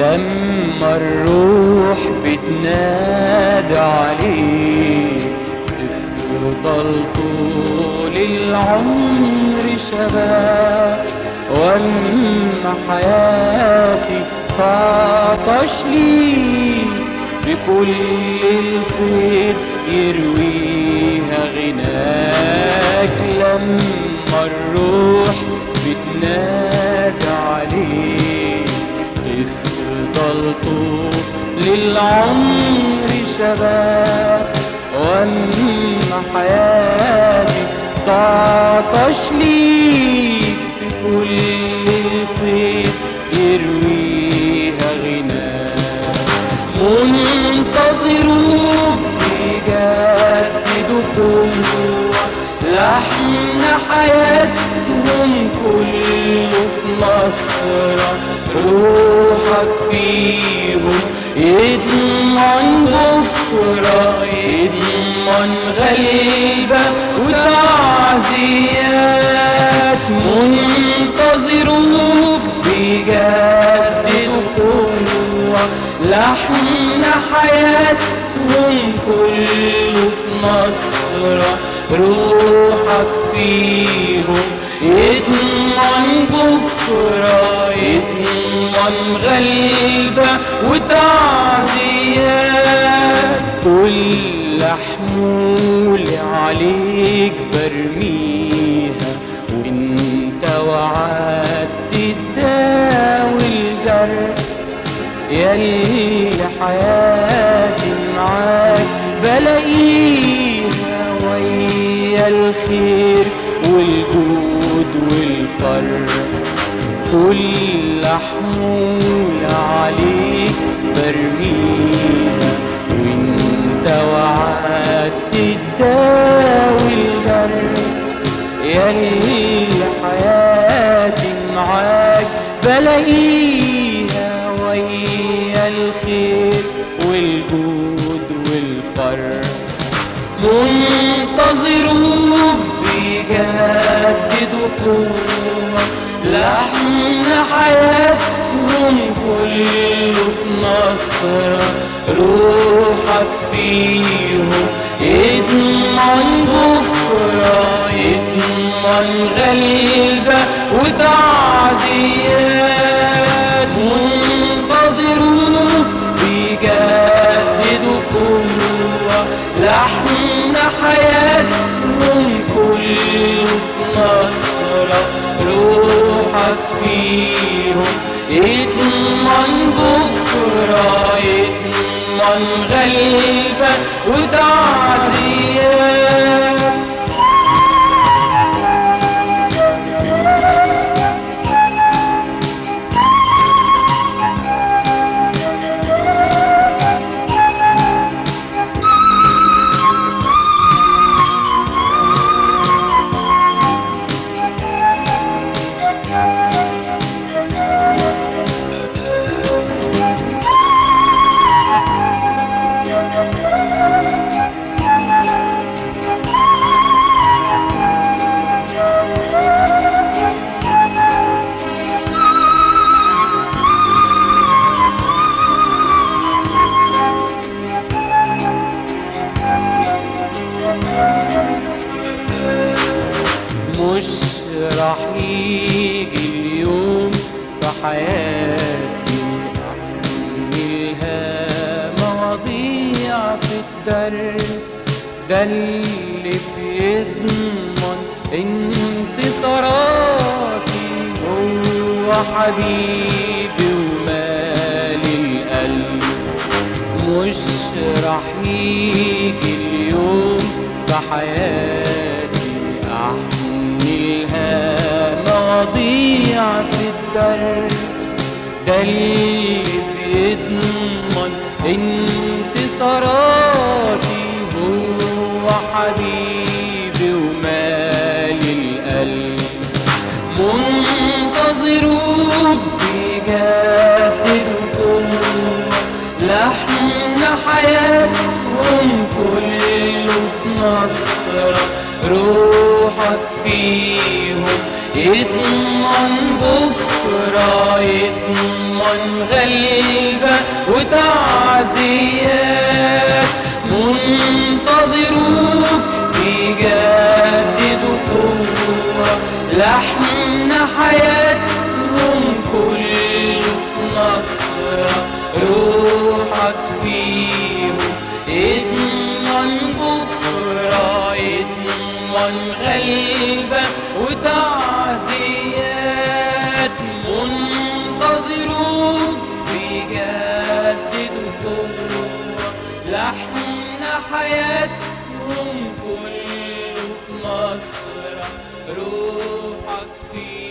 لما الروح بتنادى عليك افضل طول العمر شباب واما حياتي تعطش ليك بكل الفيض يرويها غناك لما الروح بتنادى عليك تفضل طول للعمر شباب واما حياتي تعطش ليك بكل الفيض يرويها غناك منتظروك بيجددوا قوة لحن حياتهم كله في نصرة روحك فيهم يضمن بكرة يضمن غلبة وتعزيات منتظروك بيجددوا قوة لحن حياتهم كله في نصرة روحك فيهم يضمن بكرة يضمن غلبة وتعزيات كل حمول عليك برميها وانت وعدت تداوي الجرح يلي حياتي معاك بلاقيها ويا الخير والجود والفرح كل حمول عليك برميها وانت وعدت تداوي الجرح يلي حياتي معاك بلاقيها ويا الخير والجود والفرح منتظروك بيجددوا قوة لحن حياتهم كله في نصرة روحك فيهم يضمن بكرة يضمن غلبة وتعزيات منتظروك بيجددوا قوة لحن حياتهم كله في نصرة روحك فيهم يضمن بكرة يضمن غلبة وتعزيات مش راح يجي اليوم في حياتي أحملها مواضيع في الدرب ده اللي بيضمن انتصاراتي هو حبيبي ومالي القلب مش راح يجي اليوم في حياتي احملها مواضيع في الدرب ده اللي بيضمن انتصاراتي هو حبيبي ومالي القلب منتظروك بجد قوة لحن حياتهم كله في نصرة روحك فيهم اضمن بكرة اضمن غلبة وتعزيات منتظروك بيجددوا قوة لحن حياتهم كله في نصرة روحك فيهم اضمن بكرة اضمن غلبة وتعزيات منتظروك بيجددوا قوة لحن حياتهم كله في نصرة روحك فيه